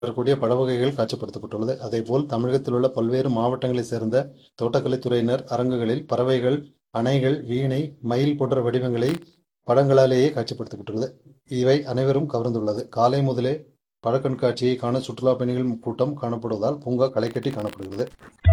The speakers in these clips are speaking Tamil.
வரக்கூடிய பழ வகைகள் காட்சிப்படுத்தப்பட்டுள்ளது அதேபோல் தமிழகத்தில் உள்ள பல்வேறு மாவட்டங்களைச் சேர்ந்த தோட்டக்கலைத்துறையினர் அரங்குகளில் பறவைகள் அணைகள் வீணை மயில் போன்ற வடிவங்களை படங்களாலேயே காட்சிப்படுத்தப்பட்டுள்ளது இவை அனைவரும் கவர்ந்துள்ளது காலை முதலே பழ கண்காட்சியை காண சுற்றுலா பயணிகள் கூட்டம் காணப்படுவதால் பூங்கா களைகட்டி காணப்படுகிறது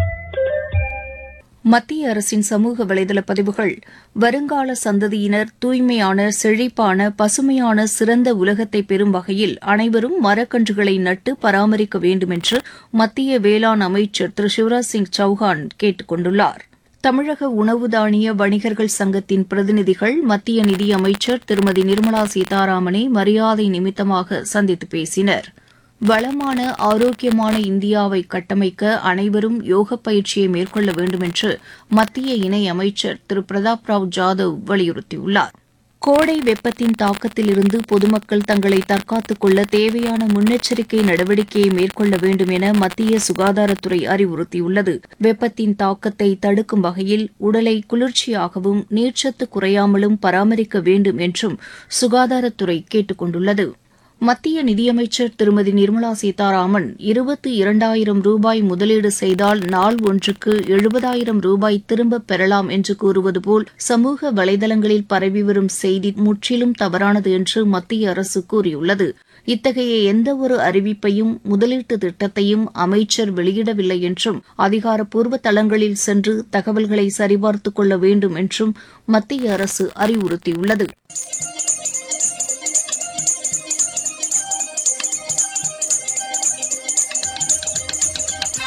மத்திய அரசின் சமூக வலைதள பதிவுகள் வருங்கால சந்ததியினர் தூய்மையான செழிப்பான பசுமையான சிறந்த உலகத்தை பெறும் வகையில் அனைவரும் மரக்கன்றுகளை நட்டு பராமரிக்க வேண்டும் என்று மத்திய வேளாண் அமைச்சர் திரு சிவராஜ் சிங் சௌஹான் கேட்டுக் கொண்டுள்ளார் தமிழக உணவு தானிய வணிகர்கள் சங்கத்தின் பிரதிநிதிகள் மத்திய நிதியமைச்சர் திருமதி நிர்மலா சீதாராமனை மரியாதை நிமித்தமாக சந்தித்து பேசினர் வளமான ஆரோக்கியமான இந்தியாவை கட்டமைக்க அனைவரும் யோக பயிற்சியை மேற்கொள்ள வேண்டும் என்று மத்திய இணை அமைச்சர் திரு பிரதாப் ராவ் ஜாதவ் வலியுறுத்தியுள்ளார் கோடை வெப்பத்தின் தாக்கத்திலிருந்து பொதுமக்கள் தங்களை தற்காத்துக் கொள்ள தேவையான முன்னெச்சரிக்கை நடவடிக்கையை மேற்கொள்ள வேண்டும் என மத்திய சுகாதாரத்துறை அறிவுறுத்தியுள்ளது வெப்பத்தின் தாக்கத்தை தடுக்கும் வகையில் உடலை குளிர்ச்சியாகவும் நீர்ச்சத்து குறையாமலும் பராமரிக்க வேண்டும் என்றும் சுகாதாரத்துறை கேட்டுக் கொண்டுள்ளது மத்திய நிதியமைச்சர் திருமதி நிர்மலா சீதாராமன் இருபத்தி இரண்டாயிரம் ரூபாய் முதலீடு செய்தால் நாள் ஒன்றுக்கு எழுபதாயிரம் ரூபாய் திரும்பப் பெறலாம் என்று கூறுவது போல் சமூக வலைதளங்களில் பரவி வரும் செய்தி முற்றிலும் தவறானது என்று மத்திய அரசு கூறியுள்ளது இத்தகைய எந்தவொரு அறிவிப்பையும் முதலீட்டு திட்டத்தையும் அமைச்சர் வெளியிடவில்லை என்றும் அதிகாரப்பூர்வ தளங்களில் சென்று தகவல்களை சரிபார்த்துக் கொள்ள வேண்டும் என்றும் மத்திய அரசு அறிவுறுத்தியுள்ளது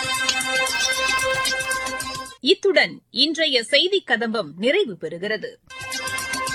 இத்துடன் இன்றைய செய்திக் கதம்பம் நிறைவு பெறுகிறது